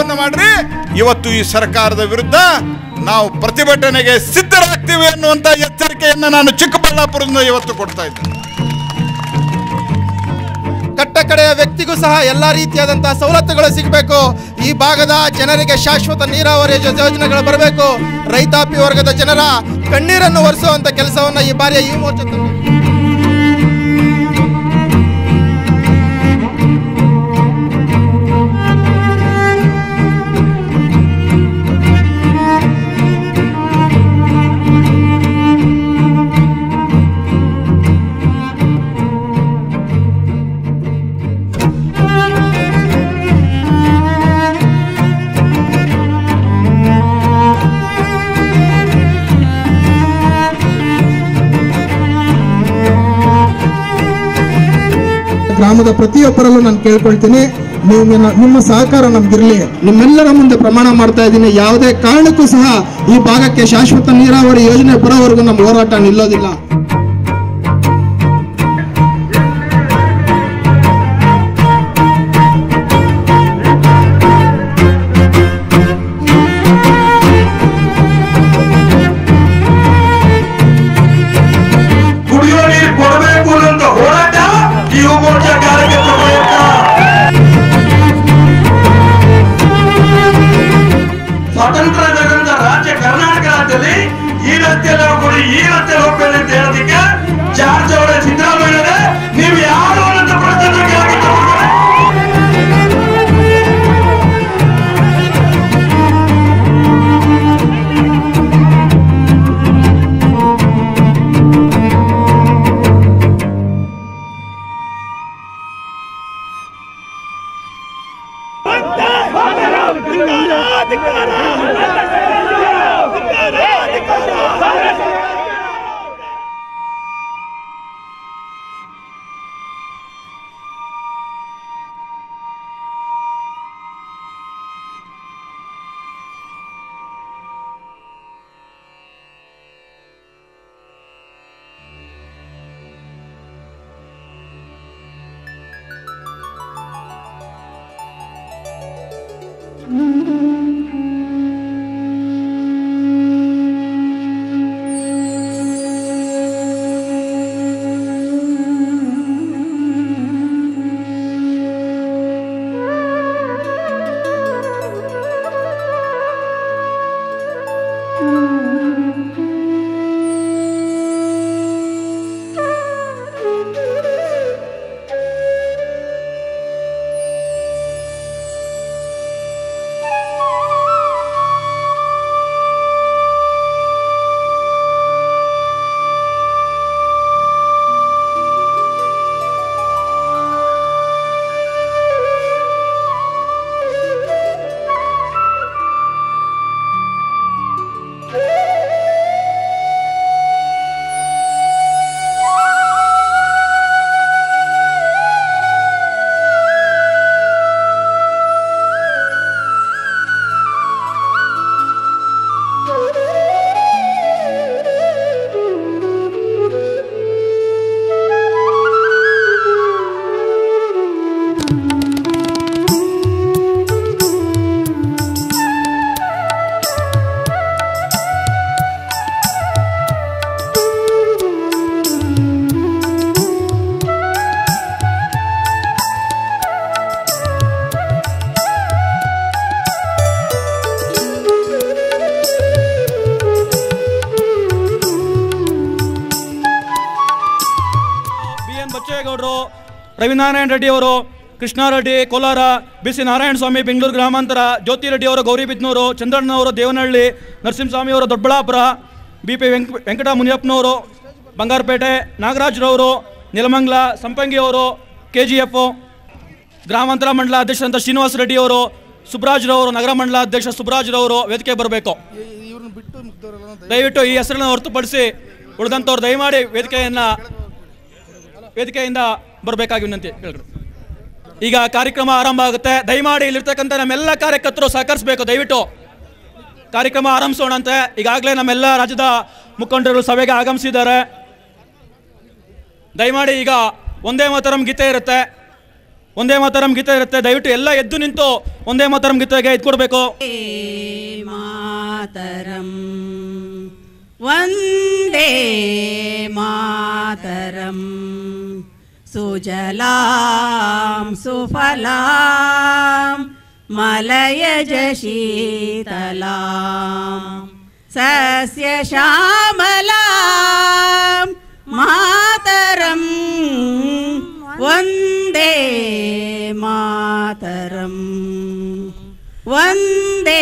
ಹೋರಾಟವನ್ನು ಮಾಡ್ರಿ ಇವತ್ತು ಈ ಸರ್ಕಾರದ ವಿರುದ್ಧ ನಾವು ಪ್ರತಿಭಟನೆಗೆ ಸಿದ್ಧರಾಗ್ತೀವಿ ಅನ್ನುವಂತ ಎಚ್ಚರಿಕೆಯನ್ನು ನಾನು ಚಿಕ್ಕಬಳ್ಳಾಪುರದಿಂದ ಇವತ್ತು ಕೊಡ್ತಾ ಇದ್ದೇನೆ ಕಟ್ಟ ಕಡೆಯ ವ್ಯಕ್ತಿಗೂ ಸಹ ಎಲ್ಲ ರೀತಿಯಾದಂತಹ ಸವಲತ್ತುಗಳು ಸಿಗಬೇಕು ಈ ಭಾಗದ ಜನರಿಗೆ ಶಾಶ್ವತ ನೀರಾವರಿ ಯೋ- ಯೋಜನೆಗಳು ಬರಬೇಕು ರೈತಾಪಿ ವರ್ಗದ ಜನರ ಕಣ್ಣೀರನ್ನು ಒರೆಸುವಂತ ಕೆಲಸವನ್ನ ಈ ಬಾರಿಯ ಈ ಮೋರ್ಚಾ ತಂದಿದೆ. ಗ್ರಾಮದ ಪ್ರತಿಯೊಬ್ಬರಲ್ಲೂ ನಾನು ಕೇಳ್ಕೊಳ್ತೀನಿ ನೀವು ನಿಮ್ಮ- ನಿಮ್ಮ ಸಹಕಾರ ನಮ್ಗಿರ್ಲಿ ನಿಮ್ಮೆಲ್ಲರ ಮುಂದೆ ಪ್ರಮಾಣ ಮಾಡ್ತಾ ಇದ್ದೀನಿ ಯಾವುದೇ ಕಾರಣಕ್ಕೂ ಸಹ ಈ ಭಾಗಕ್ಕೆ ಶಾಶ್ವತ ನೀರಾವರಿ ಯೋಜನೆ ಬರೋವರೆಗೂ ನಮ್ಮ ಹೋರಾಟ ನಿಲ್ಲೋದಿಲ್ಲ ಕುಡಿಯೋ ನೀರು ಕೊಡಬೇಕು ಅನ್ನೋ ಹೋರಾಟ ಈ ಯುವ ಮೋರ್ಚಾ ಕಾರ್ಯಕರ್ತರ ಪ್ರಯತ್ನ ಸ್ವತಂತ್ರ ನಗರದ ರಾಜ್ಯ ಕರ್ನಾಟಕ ರಾಜ್ಯದಲ್ಲಿ ಈ ರಸ್ತೆಯಲ್ಲಿ ಹೋಗ್ಬಿಡಿ ಈ ರಸ್ತೆಯಲ್ಲಿ ಹೋಗ್ಬೇಡಿ ಅಂತ ಹೇಳೋದಕ್ಕೆ ಜಾರ್ಜ್ ಅವರ ಸಿದ್ದರಾಮಯ್ಯರೇ ನೀವು ಯಾರು ಅನ್ನೋ ಪ್ರಶ್ನೆ ಕೇಳಬೇಕು ಬಿ ಎನ್ ಬಚ್ಚೇಗೌಡರು ರವಿನಾರಾಯಣ ರೆಡ್ಡಿ ಅವರು ಕೃಷ್ಣಾರೆಡ್ಡಿ ಕೋಲಾರ ಬಿ ಸಿ ನಾರಾಯಣ ಸ್ವಾಮಿ ಬೆಂಗಳೂರು ಗ್ರಾಮಾಂತರ ಜ್ಯೋತಿ ರೆಡ್ಡಿ ಅವರು ಗೌರಿಬಿದ್ನೂರು ಚಂದ್ರಣ್ಣವರು ದೇವನಹಳ್ಳಿ ನರಸಿಂಹಸ್ವಾಮಿ ಅವರು ದೊಡ್ಡಬಳ್ಳಾಪುರ ಬಿ ಪಿ ವೆಂಕ ವೆಂಕಟ ಮುನಿಯಪ್ಪನವರು ಬಂಗಾರಪೇಟೆ ನಾಗರಾಜ್ರವರು ನೆಲಮಂಗಲ ಸಂಪಂಗಿ ಅವರು ಕೆ ಜಿ ಎಫ್ ಗ್ರಾಮಾಂತರ ಮಂಡಲ ಅಧ್ಯಕ್ಷರಂತ ಶ್ರೀನಿವಾಸ ರೆಡ್ಡಿ ಅವರು ಸುಬ್ರಾಜ್ರವರು ನಗರ ಮಂಡಲ ಅಧ್ಯಕ್ಷ ಸುಬ್ರಾಜ್ರವರು ವೇದಿಕೆ ಬರಬೇಕು ದಯವಿಟ್ಟು ಈ ಹೆಸರನ್ನು ಹೊರತುಪಡಿಸಿ ಉಳಿದಂಥವ್ರು ದಯಮಾಡಿ ವೇದಿಕೆಯನ್ನ ವೇದಿಕೆಯಿಂದ ಬರಬೇಕಾಗಿ ವಿನಂತಿ ಕೇಳ್ರಿ ಈಗ ಕಾರ್ಯಕ್ರಮ ಆರಂಭ ಆಗುತ್ತೆ ದಯಮಾಡಿ ಇಲ್ಲಿರ್ತಕ್ಕಂಥ ನಮ್ಮೆಲ್ಲ ಕಾರ್ಯಕರ್ತರು ಸಹಕರಿಸಬೇಕು ದಯವಿಟ್ಟು ಕಾರ್ಯಕ್ರಮ ಆರಂಭಿಸೋಣ ಅಂತೆ ಈಗಾಗಲೇ ನಮ್ಮೆಲ್ಲ ರಾಜ್ಯದ ಮುಖಂಡರು ಸಭೆಗೆ ಆಗಮಿಸಿದ್ದಾರೆ ದಯಮಾಡಿ ಈಗ ಒಂದೇ ಮಾತರಂ ಗೀತೆ ಇರುತ್ತೆ ಒಂದೇ ಮಾತರಂ ಗೀತೆ ಇರುತ್ತೆ ದಯವಿಟ್ಟು ಎಲ್ಲ ಎದ್ದು ನಿಂತು ಒಂದೇ ಮಾತರಂ ಗೀತೆಗೆ ಇದ್ಕೊಡ್ಬೇಕು ಮಾತರಂ ವಂದೇ ಮಾತರಂ ಸುಜಲಾಂ ಸುಫಲಾಂ ಮಲಯಜ ಶೀತಲಾಂ ಸಸ್ಯ ಶ್ಯಾಮಲಾಂ ಮಾತರಂ ವಂದೇ ಮಾತರಂ ವಂದೇ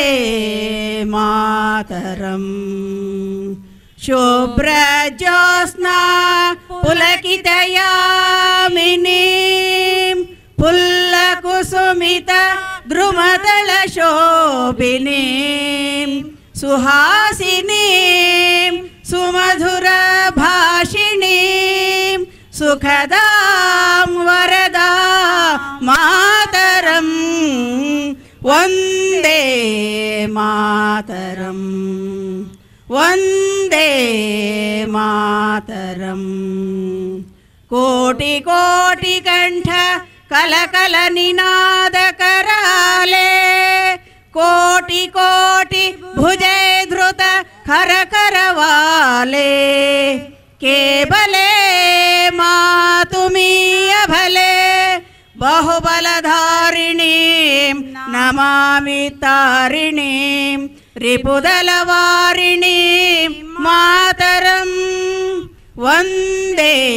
ಮಾತರಂ ಶುಭ್ರಜ್ಯೋತ್ಸ್ನಾ ಪುಲಕಿತಯಾಮಿನೀಂ ಪುಲ್ಲಕುಸುಮಿತ ದ್ರುಮದಳ ಶೋಭಿನೀಂ ಸುಹಾಸಿನೀಂ ಸುಮಧುರ ಭಾಷಿಣೀಂ ಸುಖದಾಂ ವರದಾ ಮಾತರಂ ವಂದೇ ಮಾತರಂ ವಂದೇ ಮಾತರಂ ಕೋಟಿ ಕೋಟಿ ಕಂಠ ಕಲಕಲ ನಿನಾದ ಕರಾಲೆ ಕೋಟಿ ಕೋಟಿ ಭುಜೆ ಧೃತ ಖರ ಕರವಾಲೆ ಕೇಬಲೆ ಮಾತುಮೀಯ ಭಲೆ ಬಹುಬಲಧಾರಿಣೀಂ ನಮಾಮಿ ತಾರಿಣೀಂ ರಿಪುದಲವಾರಿಣೀಂ ಮಾತರಂ ವಂದೇ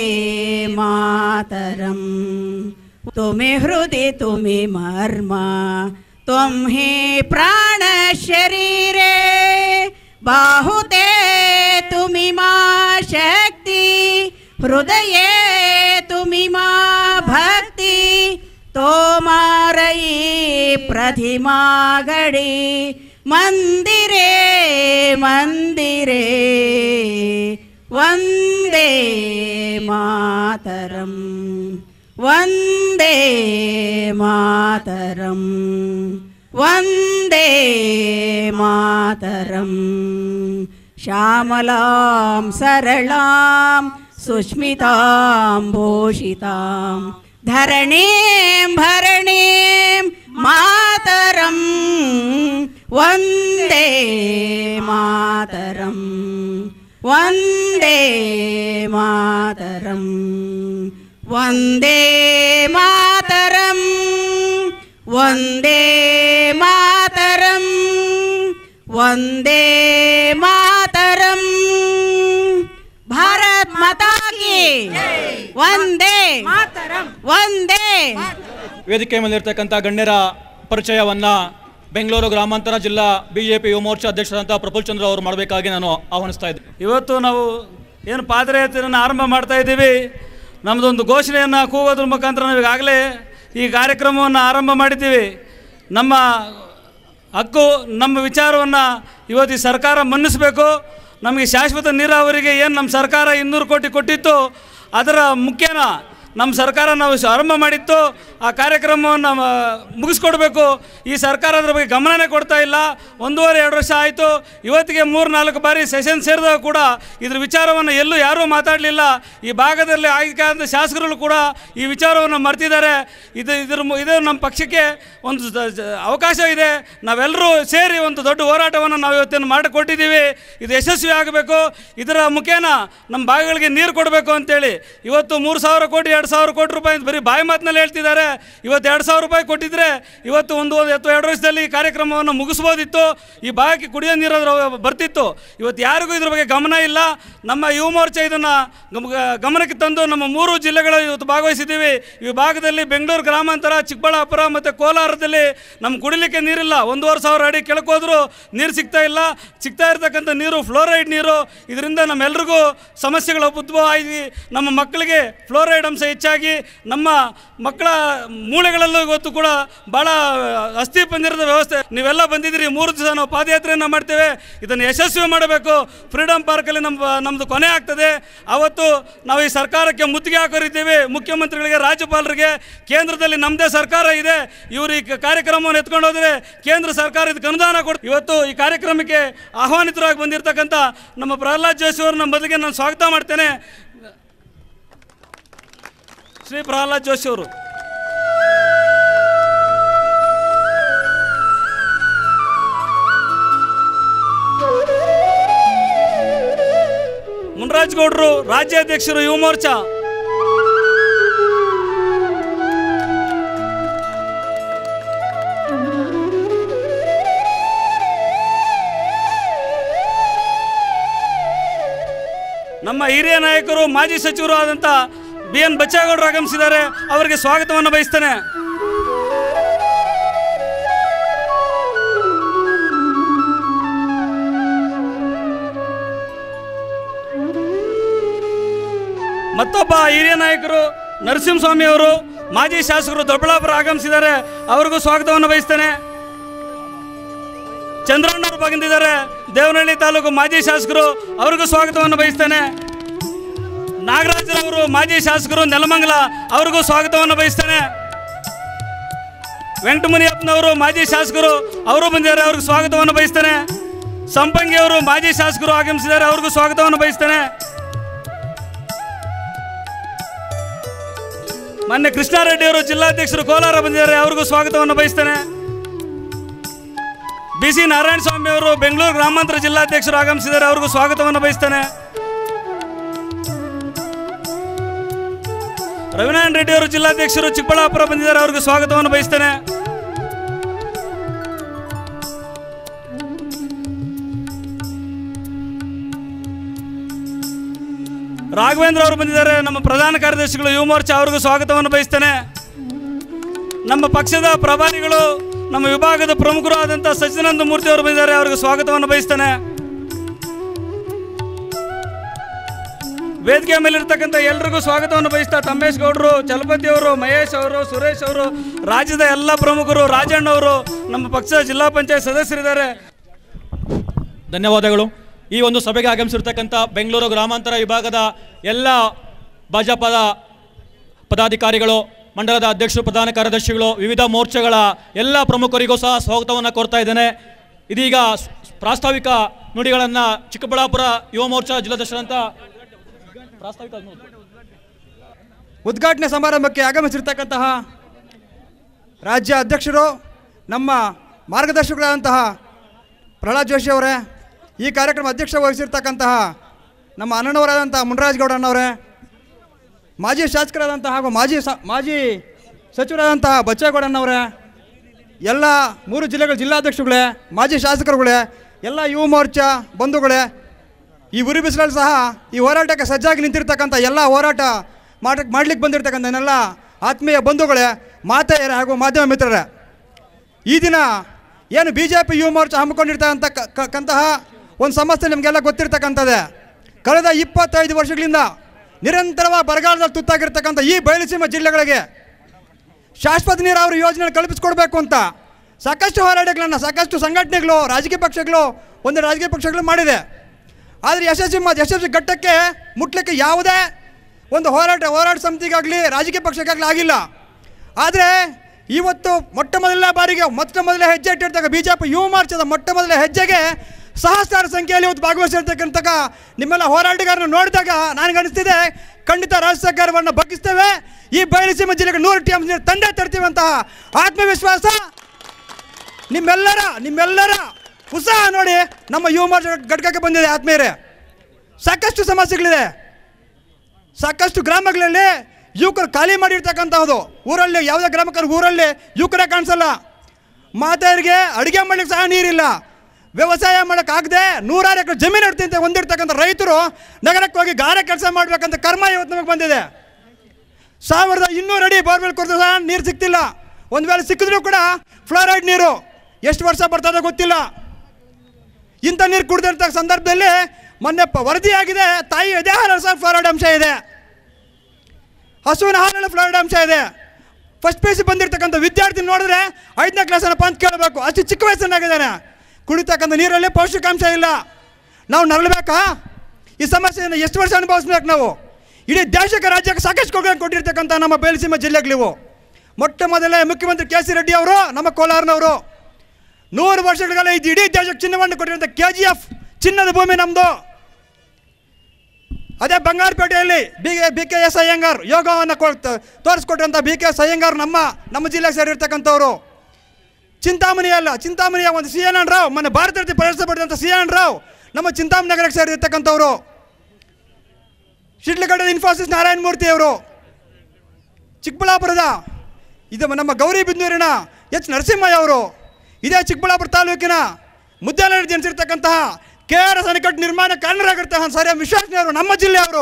ಮಾತರಂ ತುಮಿ ಹೃದಿ ತುಮಿ ಮರ್ಮ ತ್ವಂ ಹಿ ಪ್ರಾಣ ಶರೀರೆ ಬಾಹುತೆ ತುಮಿ ಮಾ ಶಕ್ತಿ ಹೃದಯೇ ತುಮಿ ಮಾ ಭಕ್ತಿ ತೋಮಾರಯಿ ಪ್ರತಿಮಾ ಗಡಿ ಮಂದಿರೇ ಮಂದಿರೇ ವಂದೇ ಮಾತರಂ ವಂದೇ ಮಾತರಂ ವಂದೇ ಮಾತರಂ श्यामलां सरलां सुस्मितां भूषितां धरणीं भरणीं मातरं वन्दे मातरं वन्दे मातरं वन्दे मातरं वन्दे मातरं वन्दे मातरं भारत माता की वन्दे मातरं वन्दे ವೇದಿಕೆ ಮೇಲಿರ್ತಕ್ಕಂಥ ಗಣ್ಯರ ಪರಿಚಯವನ್ನ ಬೆಂಗಳೂರು ಗ್ರಾಮಾಂತರ ಜಿಲ್ಲಾ ಬಿಜೆಪಿ ಯುವ ಮೋರ್ಚಾ ಅಧ್ಯಕ್ಷರಾದಂಥ ಪ್ರಫುಲ್ ಚಂದ್ರ ಅವರು ಮಾಡಬೇಕಾಗಿ ನಾನು ಆಹ್ವಾನಿಸ್ತಾ ಇದ್ದೆ ಇವತ್ತು ನಾವು ಏನು ಪಾದಯಾತ್ರೆಯನ್ನು ಆರಂಭ ಮಾಡ್ತಾ ಇದ್ದೀವಿ ನಮ್ಮದೊಂದು ಘೋಷಣೆಯನ್ನು ಕೂಗೋದ್ರ ಮುಖಾಂತರ ನಾವು ಈಗಾಗಲೇ ಈ ಕಾರ್ಯಕ್ರಮವನ್ನು ಆರಂಭ ಮಾಡಿದ್ದೀವಿ ನಮ್ಮ ಹಕ್ಕು ನಮ್ಮ ವಿಚಾರವನ್ನು ಇವತ್ತು ಈ ಸರ್ಕಾರ ಮನ್ನಿಸಬೇಕು ನಮಗೆ ಶಾಶ್ವತ ನೀರಾವರಿಗೆ ಏನು ನಮ್ಮ ಸರ್ಕಾರ ಇನ್ನೂರು ಕೋಟಿ ಕೊಟ್ಟಿತ್ತು ಅದರ ಮುಖ್ಯನ ನಮ್ಮ ಸರ್ಕಾರ ನಾವು ಸ- ಆರಂಭ ಮಾಡಿತ್ತು ಆ ಕಾರ್ಯಕ್ರಮವನ್ನು ಮ- ಮುಗಿಸ್ಕೊಡ್ಬೇಕು ಈ ಸರ್ಕಾರ ಅದ್ರ ಬಗ್ಗೆ ಗಮನನೇ ಕೊಡ್ತಾ ಇಲ್ಲ ಒಂದೂವರೆ ಎರಡು ವರ್ಷ ಆಯಿತು ಇವತ್ತಿಗೆ ಮೂರು ನಾಲ್ಕು ಬಾರಿ ಸೆಷನ್ ಸೇರಿದಾಗ ಕೂಡ ಇದ್ರ ವಿಚಾರವನ್ನು ಎಲ್ಲೂ ಯಾರೂ ಮಾತಾಡಲಿಲ್ಲ ಈ ಭಾಗದಲ್ಲಿ ಆಯ್ಕೆ ಆದ ಶಾಸಕರು ಕೂಡ ಈ ವಿಚಾರವನ್ನು ಮರ್ತಿದ್ದಾರೆ ಇದು ಇದ್ರ ಮು- ಇದು ನಮ್ಮ ಪಕ್ಷಕ್ಕೆ ಒಂದು ದ- ಜ- ಅವಕಾಶ ಇದೆ ನಾವೆಲ್ಲರೂ ಸೇರಿ ಒಂದು ದೊಡ್ಡ ಹೋರಾಟವನ್ನು ನಾವು ಇವತ್ತೇನು ಮಾಡಿಕೊಟ್ಟಿದ್ದೀವಿ ಇದು ಯಶಸ್ವಿ ಆಗಬೇಕು ಇದರ ಮುಖೇನ ನಮ್ಮ ಭಾಗಗಳಿಗೆ ನೀರು ಕೊಡಬೇಕು ಅಂತೇಳಿ ಇವತ್ತು ಮೂರು ಸಾವಿರ ಕೋಟಿ ಎರಡು ಸಾವಿರ ಕೋಟಿ ರೂಪಾಯಿ ಅಂತ ಬರೀ ಬಾಯಿ ಮಾತಿನಲ್ಲಿ ಹೇಳ್ತಿದ್ದಾರೆ ಇವತ್ತು ಎರಡು ಸಾವಿರ ರೂಪಾಯಿ ಕೊಟ್ಟಿದ್ರೆ ಇವತ್ತು ಒಂದು ಒಂದು ಅಥವಾ ಎರಡು ವರ್ಷದಲ್ಲಿ ಈ ಕಾರ್ಯಕ್ರಮವನ್ನು ಮುಗಿಸ್ಬೋದಿತ್ತು ಈ ಭಾಗಕ್ಕೆ ಕುಡಿಯೋ ನೀರಾದ್ರೂ ಬರ್ತಿತ್ತು ಇವತ್ತು ಯಾರಿಗೂ ಇದ್ರ ಬಗ್ಗೆ ಗಮನ ಇಲ್ಲ ನಮ್ಮ ಯುವ ಮೋರ್ಚಾ ಇದನ್ನು ಗಮನಕ್ಕೆ ತಂದು ನಮ್ಮ ಮೂರು ಜಿಲ್ಲೆಗಳು ಇವತ್ತು ಭಾಗವಹಿಸಿದ್ದೀವಿ ಈ ಭಾಗದಲ್ಲಿ ಬೆಂಗಳೂರು ಗ್ರಾಮಾಂತರ ಚಿಕ್ಕಬಳ್ಳಾಪುರ ಮತ್ತು ಕೋಲಾರದಲ್ಲಿ ನಮ್ಮ ಕುಡಿಲಿಕ್ಕೆ ನೀರಿಲ್ಲ ಒಂದೂವರೆ ಸಾವಿರ ಅಡಿ ಕೆಳಕೋದ್ರೂ ನೀರು ಸಿಗ್ತಾ ಇಲ್ಲ ಸಿಗ್ತಾ ಇರ್ತಕ್ಕಂಥ ನೀರು ಫ್ಲೋರೈಡ್ ನೀರು ಇದರಿಂದ ನಮ್ಮೆಲ್ರಿಗೂ ಸಮಸ್ಯೆಗಳು ಉದ್ಭವ ಆಗಿ ನಮ್ಮ ಮಕ್ಕಳಿಗೆ ಫ್ಲೋರೈಡ್ ಅಂಶ ಹೆಚ್ಚಾಗಿ ನಮ್ಮ ಮಕ್ಕಳ ಮೂಳೆಗಳಲ್ಲೂ ಇವತ್ತು ಕೂಡ ಭಾಳ ಅಸ್ಥಿ ಪಂಜರದ ವ್ಯವಸ್ಥೆ ನೀವೆಲ್ಲ ಬಂದಿದ್ದೀರಿ ಮೂರು ದಿವಸ ನಾವು ಪಾದಯಾತ್ರೆಯನ್ನು ಮಾಡ್ತೇವೆ ಇದನ್ನು ಯಶಸ್ವಿ ಮಾಡಬೇಕು ಫ್ರೀಡಮ್ ಪಾರ್ಕಲ್ಲಿ ನಮ್ಮ ನಮ್ಮದು ಕೊನೆ ಆಗ್ತದೆ ಅವತ್ತು ನಾವು ಈ ಸರ್ಕಾರಕ್ಕೆ ಮುತ್ತಿಗೆ ಹಾಕೋರಿದ್ದೀವಿ ಮುಖ್ಯಮಂತ್ರಿಗಳಿಗೆ ರಾಜ್ಯಪಾಲರಿಗೆ ಕೇಂದ್ರದಲ್ಲಿ ನಮ್ಮದೇ ಸರ್ಕಾರ ಇದೆ ಇವರು ಈ ಕಾರ್ಯಕ್ರಮವನ್ನು ಎತ್ಕೊಂಡು ಹೋದರೆ ಕೇಂದ್ರ ಸರ್ಕಾರ ಇದಕ್ಕೆ ಅನುದಾನ ಕೊಡ್ ಇವತ್ತು ಈ ಕಾರ್ಯಕ್ರಮಕ್ಕೆ ಆಹ್ವಾನಿತರಾಗಿ ಬಂದಿರತಕ್ಕಂಥ ನಮ್ಮ ಪ್ರಹ್ಲಾದ್ ಜೋಶಿ ಅವ್ರನ್ನ ಮೊದಲಿಗೆ ನಾನು ಸ್ವಾಗತ ಮಾಡ್ತೇನೆ ಶ್ರೀ ಪ್ರಹ್ಲಾದ್ ಜೋಶಿ ಅವರು ಬಸವರಾಜ್ ಗೌಡ್ರು ರಾಜ್ಯಾಧ್ಯಕ್ಷರು ಯುವ ಮೋರ್ಚಾ ನಮ್ಮ ಹಿರಿಯ ನಾಯಕರು ಮಾಜಿ ಸಚಿವರು ಆದಂಥ ಬಿ ಎನ್ ಬಚ್ಚೇಗೌಡರು ಆಗಮಿಸಿದ್ದಾರೆ ಅವರಿಗೆ ಸ್ವಾಗತವನ್ನು ಬಯಸ್ತೇನೆ ಮತ್ತೊಬ್ಬ ಹಿರಿಯ ನಾಯಕರು ನರಸಿಂಹಸ್ವಾಮಿ ಅವರು ಮಾಜಿ ಶಾಸಕರು ದೊಡ್ಡಬಳ್ಳಾಪುರ ಆಗಮಿಸಿದ್ದಾರೆ ಅವರಿಗೂ ಸ್ವಾಗತವನ್ನು ಬಯಸ್ತೇನೆ ಚಂದ್ರಣ್ಣವರು ಬಂದಿದ್ದಾರೆ ದೇವನಹಳ್ಳಿ ತಾಲೂಕು ಮಾಜಿ ಶಾಸಕರು ಅವರಿಗೂ ಸ್ವಾಗತವನ್ನು ಬಯಸ್ತೇನೆ ನಾಗರಾಜರವರು ಮಾಜಿ ಶಾಸಕರು ನೆಲಮಂಗಲ ಅವರಿಗೂ ಸ್ವಾಗತವನ್ನು ಬಯಸ್ತೇನೆ ವೆಂಕಟಮುನಿಯಪ್ಪನವರು ಮಾಜಿ ಶಾಸಕರು ಅವರು ಬಂದಿದ್ದಾರೆ ಅವ್ರಿಗೆ ಸ್ವಾಗತವನ್ನು ಬಯಸ್ತೇನೆ ಸಂಪಂಗಿ ಅವರು ಮಾಜಿ ಶಾಸಕರು ಆಗಮಿಸಿದ್ದಾರೆ ಅವ್ರಿಗೂ ಸ್ವಾಗತವನ್ನು ಬಯಸ್ತೇನೆ ಮೊನ್ನೆ ಕೃಷ್ಣಾರೆಡ್ಡಿ ಅವರು ಜಿಲ್ಲಾಧ್ಯಕ್ಷರು ಕೋಲಾರ ಬಂದಿದ್ದಾರೆ ಅವ್ರಿಗೂ ಸ್ವಾಗತವನ್ನು ಬಯಸ್ತೇನೆ ಬಿ ಸಿ ನಾರಾಯಣ ಸ್ವಾಮಿ ಅವರು ಬೆಂಗಳೂರು ಗ್ರಾಮಾಂತರ ಜಿಲ್ಲಾಧ್ಯಕ್ಷರು ಆಗಮಿಸಿದ್ದಾರೆ ಅವ್ರಿಗೂ ಸ್ವಾಗತವನ್ನು ಬಯಸ್ತೇನೆ ರವಿನಾರಾಯಣ ರೆಡ್ಡಿ ಅವರು ಜಿಲ್ಲಾಧ್ಯಕ್ಷರು ಚಿಕ್ಕಬಳ್ಳಾಪುರ ಬಂದಿದ್ದಾರೆ ಅವ್ರಿಗೂ ಸ್ವಾಗತವನ್ನು ಬಯಸ್ತೇನೆ ರಾಘವೇಂದ್ರ ಅವರು ಬಂದಿದ್ದಾರೆ ನಮ್ಮ ಪ್ರಧಾನ ಕಾರ್ಯದರ್ಶಿಗಳು ಯುವ ಮೋರ್ಚಾ ಅವ್ರಿಗೂ ಸ್ವಾಗತವನ್ನು ಬಯಸ್ತೇನೆ ನಮ್ಮ ಪಕ್ಷದ ಪ್ರಭಾರಿಗಳು ನಮ್ಮ ವಿಭಾಗದ ಪ್ರಮುಖರು ಆದಂಥ ಸಚ್ಚಿದಾನಂದ ಮೂರ್ತಿ ಅವರು ಬಂದಿದ್ದಾರೆ ಅವರಿಗೆ ಸ್ವಾಗತವನ್ನು ಬಯಸ್ತೇನೆ ವೇದಿಕೆ ಮೇಲಿರ್ತಕ್ಕಂಥ ಎಲ್ರಿಗೂ ಸ್ವಾಗತವನ್ನು ಬಯಸ್ತಾ ತಮ್ಮೇಶ್ ಗೌಡರು ಚಲಪತಿ ಅವರು ಮಹೇಶ್ ಅವರು ಸುರೇಶ್ ಅವರು ರಾಜ್ಯದ ಎಲ್ಲ ಪ್ರಮುಖರು ರಾಜಣ್ಣ ಅವರು ನಮ್ಮ ಪಕ್ಷದ ಜಿಲ್ಲಾ ಪಂಚಾಯತ್ ಸದಸ್ಯರಿದ್ದಾರೆ ಧನ್ಯವಾದಗಳು ಈ ಒಂದು ಸಭೆಗೆ ಆಗಮಿಸಿರ್ತಕ್ಕಂಥ ಬೆಂಗಳೂರು ಗ್ರಾಮಾಂತರ ವಿಭಾಗದ ಎಲ್ಲ ಭಾಜಪದ ಪದಾಧಿಕಾರಿಗಳು ಮಂಡಲದ ಅಧ್ಯಕ್ಷರು ಪ್ರಧಾನ ಕಾರ್ಯದರ್ಶಿಗಳು ವಿವಿಧ ಮೋರ್ಚಾಗಳ ಎಲ್ಲ ಪ್ರಮುಖರಿಗೂ ಸಹ ಸ್ವಾಗತವನ್ನು ಕೋರ್ತಾ ಇದ್ದೇನೆ ಇದೀಗ ಸ್- ಪ್ರಾಸ್ತಾವಿಕ ನುಡಿಗಳನ್ನು ಚಿಕ್ಕಬಳ್ಳಾಪುರ ಯುವ ಮೋರ್ಚಾ ಜಿಲ್ಲಾಧ್ಯಕ್ಷರಂತ ಪ್ರಾಸ್ತಾವಿಕ ಉದ್ಘಾಟನೆ ಸಮಾರಂಭಕ್ಕೆ ಆಗಮಿಸಿರ್ತಕ್ಕಂತಹ ರಾಜ್ಯ ಅಧ್ಯಕ್ಷರು ನಮ್ಮ ಮಾರ್ಗದರ್ಶಕರಾದಂತಹ ಪ್ರಹ್ಲಾದ್ ಜೋಶಿ ಅವರೇ ಈ ಕಾರ್ಯಕ್ರಮ ಅಧ್ಯಕ್ಷ ವಹಿಸಿರ್ತಕ್ಕಂತಹ ನಮ್ಮ ಅಣ್ಣನವರಾದಂತಹ ಮುನರಾಜ್ ಗೌಡಣ್ಣವರೇ ಮಾಜಿ ಶಾಸಕರಾದಂತಹ ಹಾಗೂ ಮಾಜಿ ಸ ಮಾಜಿ ಸಚಿವರಾದಂತಹ ಬಚ್ಚೇಗೌಡಣ್ಣವರೇ ಎಲ್ಲ ಮೂರು ಜಿಲ್ಲೆಗಳ ಜಿಲ್ಲಾಧ್ಯಕ್ಷರುಗಳೇ ಮಾಜಿ ಶಾಸಕರುಗಳೇ ಎಲ್ಲ ಯುವ ಮೋರ್ಚಾ ಬಂಧುಗಳೇ ಈ ಉರಿ ಬಿಸಿಲಲ್ಲಿ ಸಹ ಈ ಹೋರಾಟಕ್ಕೆ ಸಜ್ಜಾಗಿ ನಿಂತಿರ್ತಕ್ಕಂಥ ಎಲ್ಲ ಹೋರಾಟ ಮಾಡ ಮಾಡ್ಲಿಕ್ಕೆ ಬಂದಿರತಕ್ಕಂಥ ಎಲ್ಲ ಆತ್ಮೀಯ ಬಂಧುಗಳೇ ಮಾತೆಯರೇ ಹಾಗೂ ಮಾಧ್ಯಮ ಮಿತ್ರರೇ ಈ ದಿನ ಏನು ಬಿ ಜೆ ಪಿ ಯುವ ಮೋರ್ಚಾ ಹಮ್ಮಿಕೊಂಡಿರ್ತಕ್ಕಂಥ ಕ- ಕ- ಕಂತಹ ಒಂದು ಸಮಸ್ಯೆ ನಿಮಗೆಲ್ಲ ಗೊತ್ತಿರ್ತಕ್ಕಂಥದ್ದೇ ಕಳೆದ ಇಪ್ಪತ್ತೈದು ವರ್ಷಗಳಿಂದ ನಿರಂತರವಾಗಿ ಬರಗಾಲದಲ್ಲಿ ತುತ್ತಾಗಿರ್ತಕ್ಕಂಥ ಈ ಬಯಲುಸೀಮೆ ಜಿಲ್ಲೆಗಳಿಗೆ ಶಾಶ್ವತ ನೀರಾವರಿ ಯೋಜನೆ ಕಲ್ಪಿಸ್ಕೊಡ್ಬೇಕು ಅಂತ ಸಾಕಷ್ಟು ಹೋರಾಟಗಳನ್ನು ಸಾಕಷ್ಟು ಸಂಘಟನೆಗಳು ರಾಜಕೀಯ ಪಕ್ಷಗಳು ಒಂದು ರಾಜಕೀಯ ಪಕ್ಷಗಳು ಮಾಡಿದೆ ಆದರೆ ಯಶಸ್ವಿ ಮ- ಯಶಸ್ವಿ ಘಟ್ಟಕ್ಕೆ ಮುಟ್ಲಿಕ್ಕೆ ಯಾವುದೇ ಒಂದು ಹೋರಾಟ ಹೋರಾಟ ಸಮಿತಿಗಾಗಲಿ ರಾಜಕೀಯ ಪಕ್ಷಕ್ಕಾಗಲಿ ಆಗಿಲ್ಲ ಆದರೆ ಇವತ್ತು ಮೊಟ್ಟ ಮೊದಲ ಬಾರಿಗೆ ಮೊಟ್ಟ ಮೊದಲ ಹೆಜ್ಜೆ ಇಟ್ಟಿರ್ತಕ್ಕ ಬಿ ಜೆ ಪಿ ಯುವ ಮೋರ್ಚಾದ ಮೊಟ್ಟ ಮೊದಲ ಹೆಜ್ಜೆಗೆ ಸಹಸ್ರಾರು ಸಂಖ್ಯೆಯಲ್ಲಿ ಇವತ್ತು ಭಾಗವಹಿಸಿರ್ತಕ್ಕಂಥ ನಿಮ್ಮೆಲ್ಲ ಹೋರಾಟಗಾರರನ್ನು ನೋಡಿದಾಗ ನನಗನ್ನಿಸ್ತಿದೆ ಖಂಡಿತ ರಾಜ್ಯ ಸರ್ಕಾರವನ್ನು ಬಗ್ಗಿಸ್ತೇವೆ ಈ ಬಯಲುಸೀಮೆ ಜಿಲ್ಲೆಗೆ ನೂರು ಟಿ ಎಂ ನೀರು ತಂದೆ ತರ್ತೀವಿ ಅಂತಹ ಆತ್ಮವಿಶ್ವಾಸ ನಿಮ್ಮೆಲ್ಲರ ನಿಮ್ಮೆಲ್ಲರ ಉತ್ಸಾಹ ನೋಡಿ ನಮ್ಮ ಯುವ ಮೋರ್ಚಾ ಘಟಕಕ್ಕೆ ಬಂದಿದೆ ಆತ್ಮೀಯರೇ ಸಾಕಷ್ಟು ಸಮಸ್ಯೆಗಳಿದೆ ಸಾಕಷ್ಟು ಗ್ರಾಮಗಳಲ್ಲಿ ಯುವಕರು ಖಾಲಿ ಮಾಡಿರ್ತಕ್ಕಂಥದ್ದು ಊರಲ್ಲಿ ಯಾವುದೇ ಗ್ರಾಮಕ್ಕರು ಊರಲ್ಲಿ ಯುವಕರೇ ಕಾಣಿಸಲ್ಲ ಮಾತೆಯರಿಗೆ ಅಡುಗೆ ಮಾಡ್ಲಿಕ್ಕೆ ಸಹ ನೀರಿಲ್ಲ ವ್ಯವಸಾಯ ಮಾಡೋಕ್ಕಾಗದೆ ನೂರಾರು ಎಕರೆ ಜಮೀನು ಇಡ್ತಿಂತ ಹೊಂದಿರ್ತಕ್ಕಂಥ ರೈತರು ನಗರಕ್ಕೆ ಹೋಗಿ ಗಾರೆ ಕೆಲಸ ಮಾಡಬೇಕಂತ ಕರ್ಮ ಇವತ್ತು ನಮಗೆ ಬಂದಿದೆ ಸಾವಿರದ ಇನ್ನೂರು ಅಡಿ ಬೋರ್ವೆಲ್ ಕೊಡ್ತಾ ಸಹ ನೀರು ಸಿಗ್ತಿಲ್ಲ ಒಂದು ವೇಳೆ ಸಿಕ್ಕಿದ್ರೂ ಕೂಡ ಫ್ಲೋರೈಡ್ ನೀರು ಎಷ್ಟು ವರ್ಷ ಬರ್ತದೋ ಗೊತ್ತಿಲ್ಲ ಇಂಥ ನೀರು ಕುಡ್ದಿರ್ತಕ್ಕ ಸಂದರ್ಭದಲ್ಲಿ ಮೊನ್ನೆ ಪ ವರದಿ ಆಗಿದೆ ತಾಯಿ ಎದೆ ಹಾಲಲ್ಲಿ ಸಹ ಫ್ಲೋರೈಡ್ ಅಂಶ ಇದೆ ಹಸುವಿನ ಹಾಲಲ್ಲಿ ಫ್ಲೋರೈಡ್ ಅಂಶ ಇದೆ ಫಸ್ಟ್ ಪಿ ಸಿ ಬಂದಿರ್ತಕ್ಕಂಥ ವಿದ್ಯಾರ್ಥಿ ನೋಡಿದ್ರೆ ಐದನೇ ಕ್ಲಾಸನ್ನಪ್ಪ ಅಂತ ಕೇಳಬೇಕು ಅಷ್ಟು ಚಿಕ್ಕ ವಯಸ್ಸನ್ನಾಗಿದ್ದಾನೆ ಕುಡಿತಕ್ಕಂಥ ನೀರಲ್ಲಿ ಪೌಷ್ಟಿಕಾಂಶ ಇಲ್ಲ ನಾವು ನರಳಬೇಕಾ ಈ ಸಮಸ್ಯೆಯನ್ನು ಎಷ್ಟು ವರ್ಷ ಅನುಭವಿಸ್ಬೇಕು ನಾವು ಇಡೀ ದೇಶಕ್ಕೆ ರಾಜ್ಯಕ್ಕೆ ಸಾಕಷ್ಟು ಕೊಡುಗೆ ಕೊಟ್ಟಿರ್ತಕ್ಕಂಥ ನಮ್ಮ ಬಯಲುಸೀಮೆ ಜಿಲ್ಲೆಗಳಿವು ಮೊಟ್ಟ ಮೊದಲೇ ಮುಖ್ಯಮಂತ್ರಿ ಕೆ ಸಿ ರೆಡ್ಡಿ ಅವರು ನಮ್ಮ ಕೋಲಾರನವರು ನೂರು ವರ್ಷಗಳಿಗೆಲ್ಲ ಇದು ಇಡೀ ದೇಶಕ್ಕೆ ಚಿನ್ನವನ್ನು ಕೊಟ್ಟಿರುವಂಥ ಕೆ ಜಿ ಎಫ್ ಚಿನ್ನದ ಭೂಮಿ ನಮ್ಮದು ಅದೇ ಬಂಗಾರಪೇಟೆಯಲ್ಲಿ B B K S Iyengar ಯೋಗವನ್ನು ತೋರಿಸ್ಕೊಟ್ಟಿರುವಂಥ ಬಿ ಕೆ ಎಸ್ ಅಯ್ಯಂಗಾರ್ ನಮ್ಮ ನಮ್ಮ ಜಿಲ್ಲೆಗೆ ಸೇರಿರ್ತಕ್ಕಂಥವ್ರು ಚಿಂತಾಮಣಿ ಅಲ್ಲ ಚಿಂತಾಮಣಿಯ ಒಂದು ಸಿ ಎನ್ ಎನ್ ರಾವ್ ಮೊನ್ನೆ ಭಾರತ ರತ್ನ ಪ್ರಶಸ್ತಿ ಪಡೆದಂಥ ಸಿ ಎನ್ ರಾವ್ ನಮ್ಮ ಚಿಂತಾಮಣಿ ನಗರಕ್ಕೆ ಸೇರಿರ್ತಕ್ಕಂಥವ್ರು ಶಿಡ್ಲಘಟ್ಟದ ಇನ್ಫೋಸಿಸ್ ನಾರಾಯಣ ಮೂರ್ತಿ ಅವರು ಚಿಕ್ಕಬಳ್ಳಾಪುರದ ಇದು ನಮ್ಮ ಗೌರಿಬಿದನೂರಿನ ಎಚ್ ನರಸಿಂಹಯ್ಯ ಅವರು ಇದೇ ಚಿಕ್ಕಬಳ್ಳಾಪುರ ತಾಲೂಕಿನ ಮುದ್ದೇನಹಳ್ಳಿ ಜನಿಸಿರ್ತಕ್ಕಂತಹ ಕೆ ಆರ್ ಎಸ್ ಅಣೆಕಟ್ಟು ನಿರ್ಮಾಣ ಕಾರಣರಾಗಿರ್ತಕ್ಕಂಥ ಸರ್ ಎಂ ವಿಶ್ವೇಶ್ವರಯ್ಯವರು ನಮ್ಮ ಜಿಲ್ಲೆಯವರು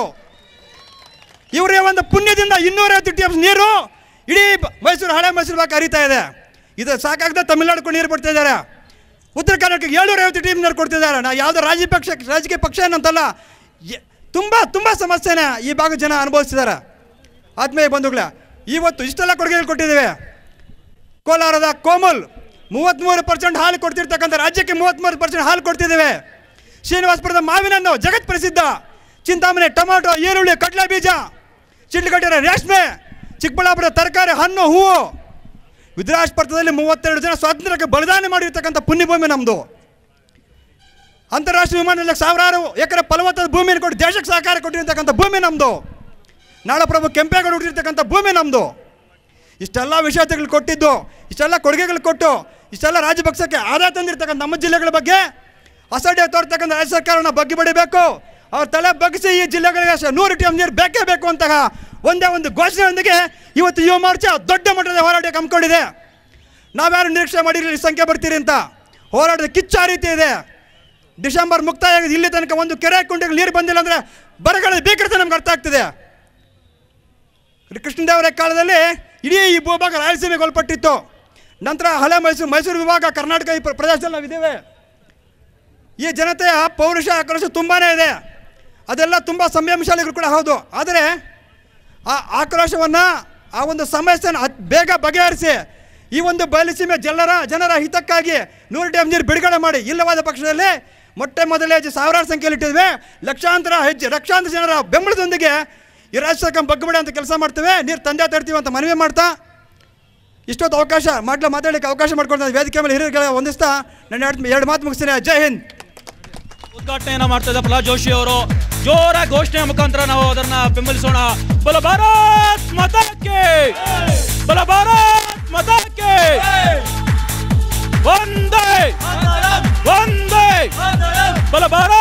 ಇವರ ಒಂದು ಪುಣ್ಯದಿಂದ ಇನ್ನೂರೈವತ್ತು ಟಿ ಎಮ್ ನೀರು ಇಡೀ ಬ- ಮೈಸೂರು ಹಳೆ ಮೈಸೂರು ಭಾಗ ಹರಿತಾ ಇದೆ ಇದು ಸಾಕಾಗದೆ ತಮಿಳ್ನಾಡು ನೀರು ಬಿಡ್ತಾ ಇದ್ದಾರೆ ಉತ್ತರ ಕರ್ನಾಟಕಕ್ಕೆ ಏಳ್ನೂರೈವತ್ತು ಟಿ ಎಮ್ ನೀರು ಕೊಡ್ತಿದ್ದಾರೆ ನಾ ಯಾವುದೋ ರಾಜ್ಯ ಪಕ್ಷ ರಾಜಕೀಯ ಪಕ್ಷ ಏನಂತಲ್ಲ ಎ- ತುಂಬ ತುಂಬ ಸಮಸ್ಯೆನ ಈ ಭಾಗದ ಜನ ಅನುಭವಿಸ್ತಿದ್ದಾರೆ ಆತ್ಮೀಯ ಬಂಧುಗಳೇ ಇವತ್ತು ಇಷ್ಟೆಲ್ಲ ಕೊಡುಗೆಗಳು ಕೊಟ್ಟಿದ್ದೇವೆ ಕೋಲಾರದ ಕೋಮಲ್ ಮೂವತ್ತ್ಮೂರು ಪರ್ಸೆಂಟ್ ಹಾಲು ಕೊಡ್ತಿರ್ತಕ್ಕಂಥ ರಾಜ್ಯಕ್ಕೆ ಮೂವತ್ತ್ಮೂರು ಪರ್ಸೆಂಟ್ ಹಾಲು ಕೊಡ್ತಿದ್ದೇವೆ ಶ್ರೀನಿವಾಸಪುರದ ಮಾವಿನ ಹಣ್ಣು ಜಗತ್ ಪ್ರಸಿದ್ಧ ಚಿಂತಾಮಣಿ ಟೊಮಾಟೊ ಈರುಳ್ಳಿ ಕಡಲೆ ಬೀಜ ಚಿಡ್ಲಗಟ್ಟಿನ ರೇಷ್ಮೆ ಚಿಕ್ಕಬಳ್ಳಾಪುರದ ತರಕಾರಿ ಹಣ್ಣು ಹೂವು ವಿದ್ರಾಜಪುರದಲ್ಲಿ ಮೂವತ್ತೆರಡು ಜನ ಸ್ವಾತಂತ್ರ್ಯಕ್ಕೆ ಬಲಿದಾನ ಮಾಡಿರ್ತಕ್ಕಂಥ ಪುಣ್ಯಭೂಮಿ ನಮ್ಮದು ಅಂತಾರಾಷ್ಟ್ರೀಯ ವಿಮಾನ ನಿಲ್ದಾಣಕ್ಕೆ ಸಾವಿರಾರು ಎಕರೆ ಫಲವತ್ತಾದ ಭೂಮಿಯನ್ನು ಕೊಟ್ಟು ದೇಶಕ್ಕೆ ಸಹಕಾರ ಕೊಟ್ಟಿರ್ತಕ್ಕಂಥ ಭೂಮಿ ನಮ್ಮದು ನಾಡಪ್ರಭು ಕೆಂಪೇಗೌಡ ಹುಟ್ಟಿರ್ತಕ್ಕಂಥ ಭೂಮಿ ನಮ್ಮದು ಇಷ್ಟೆಲ್ಲ ವಿಷಯತೆಗಳು ಕೊಟ್ಟಿದ್ದು ಇಷ್ಟೆಲ್ಲ ಕೊಡುಗೆಗಳು ಕೊಟ್ಟು ಇಷ್ಟೆಲ್ಲ ರಾಜಪಕ್ಷಕ್ಕೆ ಆದಾಯ ತಂದಿರ್ತಕ್ಕಂಥ ನಮ್ಮ ಜಿಲ್ಲೆಗಳ ಬಗ್ಗೆ ಅಸಡ್ಡೆ ತೋರ್ತಕ್ಕಂಥ ರಾಜ್ಯ ಸರ್ಕಾರನ ಬಗ್ಗೆ ಬಡಿಬೇಕು ಅವ್ರ ತಲೆ ಬಗ್ಗಿಸಿ ಈ ಜಿಲ್ಲೆಗಳಿಗೆ ಅಷ್ಟೇ ನೂರು ಟಿ ಎಂ ನೀರು ಬೇಕೇ ಬೇಕು ಅಂತಹ ಒಂದೇ ಒಂದು ಘೋಷಣೆಯೊಂದಿಗೆ ಇವತ್ತು ಯುವ ಮೋರ್ಚಾ ದೊಡ್ಡ ಮಟ್ಟದ ಹೋರಾಟಕ್ಕೆ ಹಮ್ಮಿಕೊಂಡಿದೆ ನಾವ್ಯಾರು ನಿರೀಕ್ಷೆ ಮಾಡಿರಲಿಲ್ಲ ಈ ಸಂಖ್ಯೆ ಬರ್ತೀರಿ ಅಂತ ಹೋರಾಟದ ಕಿಚ್ಚು ಆ ರೀತಿ ಇದೆ ಡಿಸೆಂಬರ್ ಮುಕ್ತಾಯ ಆಗಿದೆ ಇಲ್ಲಿ ತನಕ ಒಂದು ಕೆರೆ ಕುಂಡಿಗೆ ನೀರು ಬಂದಿಲ್ಲ ಅಂದರೆ ಬರಗಾಲದ ಭೀಕರತೆ ನಮ್ಗೆ ಅರ್ಥ ಆಗ್ತಿದೆ ಕೃಷ್ಣದೇವರ ಕಾಲದಲ್ಲಿ ಇಡೀ ಈ ಭೂಭಾಗ ರಾಯಲಸೀಮೆಗೆ ಒಳಪಟ್ಟಿತ್ತು ನಂತರ ಹಳೆ ಮೈಸೂರು ಮೈಸೂರು ವಿಭಾಗ ಕರ್ನಾಟಕ ಈ ಪ್ರ- ಪ್ರದೇಶದಲ್ಲಿ ನಾವಿದ್ದೇವೆ ಈ ಜನತೆಯ ಪೌರುಷ ಆಕ್ರೋಶ ತುಂಬಾ ಇದೆ ಅದೆಲ್ಲ ತುಂಬ ಸಂಯಮಶಾಲಿಗಳು ಕೂಡ ಹೌದು ಆದರೆ ಆ ಆಕ್ರೋಶವನ್ನು ಆ ಒಂದು ಸಮಸ್ಯೆನ ಅತ್ ಬೇಗ ಬಗೆಹರಿಸಿ ಈ ಒಂದು ಬಯಲುಸೀಮೆ ಜನರ ಜನರ ಹಿತಕ್ಕಾಗಿ ನೂರು ಡ್ಯಾಮ್ ನೀರು ಬಿಡುಗಡೆ ಮಾಡಿ ಇಲ್ಲವಾದ ಪಕ್ಷದಲ್ಲಿ ಮೊಟ್ಟೆ ಮೊದಲೇ ಹೆಜ್ಜೆ ಸಾವಿರಾರು ಸಂಖ್ಯೆಯಲ್ಲಿ ಇಟ್ಟಿದ್ವಿ ಲಕ್ಷಾಂತರ ಹೆಜ್ಜೆ ಲಕ್ಷಾಂತರ ಜನರ ಬೆಂಬಲದೊಂದಿಗೆ ಈ ರಾಜ್ಯ ಸರ್ಕಾರ ಬಗ್ಗಬೇಡ ಅಂತ ಕೆಲಸ ಮಾಡ್ತೇವೆ ನೀರು ತಂದೆ ತರ್ತೀವಿ ಅಂತ ಮನವಿ ಮಾಡ್ತಾ ಇಷ್ಟೊತ್ತು ಅವಕಾಶ ಮಾಡ್ಲ ಮಾತಾಡಲಿಕ್ಕೆ ಅವಕಾಶ ಮಾಡ್ಕೊಂಡು ವೇದಿಕೆ ಮೇಲೆ ಹಿರಿಯರಿಗೆ ಹೊಂದಿಸ್ತಾ ನನ್ನ ಎರಡು ಎರಡು ಮಾತು ಮುಗಿಸ್ತೀನಿ ಜೈ ಹಿಂದ್ ಉದ್ಘಾಟನೆಯನ್ನ ಮಾಡ್ತಾ ಇದ್ದ ಪ್ರಹ್ಲಾದ್ ಜೋಶಿ ಅವರು ಜೋರ ಘೋಷಣೆಯ ಮುಖಾಂತರ ನಾವು ಅದನ್ನ ಬೆಂಬಲಿಸೋಣ ಬಲ ಭಾರತ್ ಮತಕ್ಕೆ ಬಲ ಭಾರತ್ ಮತಕ್ಕೆ ಒಂದೇ ಒಂದೇ ಬಲ ಭಾರತ್